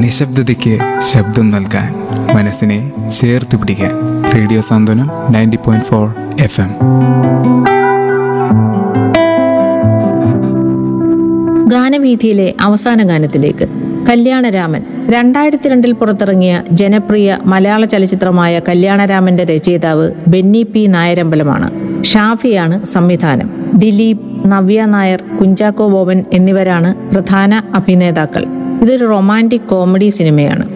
നിശബ്ദതയ്ക്ക് ശബ്ദം നൽകാൻ മനസ്സിനെ ചേർത്ത് പിടിക്കാൻ radio Santhwanam ninety point four F M ഗാനവീഥിയിലെ അവസാന ഗാനത്തിലേക്ക് കല്യാണരാമൻ രണ്ടായിരത്തി രണ്ടിൽ പുറത്തിറങ്ങിയ ജനപ്രിയ മലയാള ചലച്ചിത്രമായ കല്യാണരാമന്റെ രചയിതാവ് ബെന്നി പി നായരമ്പലമാണ് ഷാഫിയാണ് സംവിധാനം ദിലീപ് നവ്യ നായർ കുഞ്ചാക്കോ ബോബൻ എന്നിവരാണ് പ്രധാന അഭിനേതാക്കൾ ഇതൊരു റൊമാൻറ്റിക് കോമഡി സിനിമയാണ്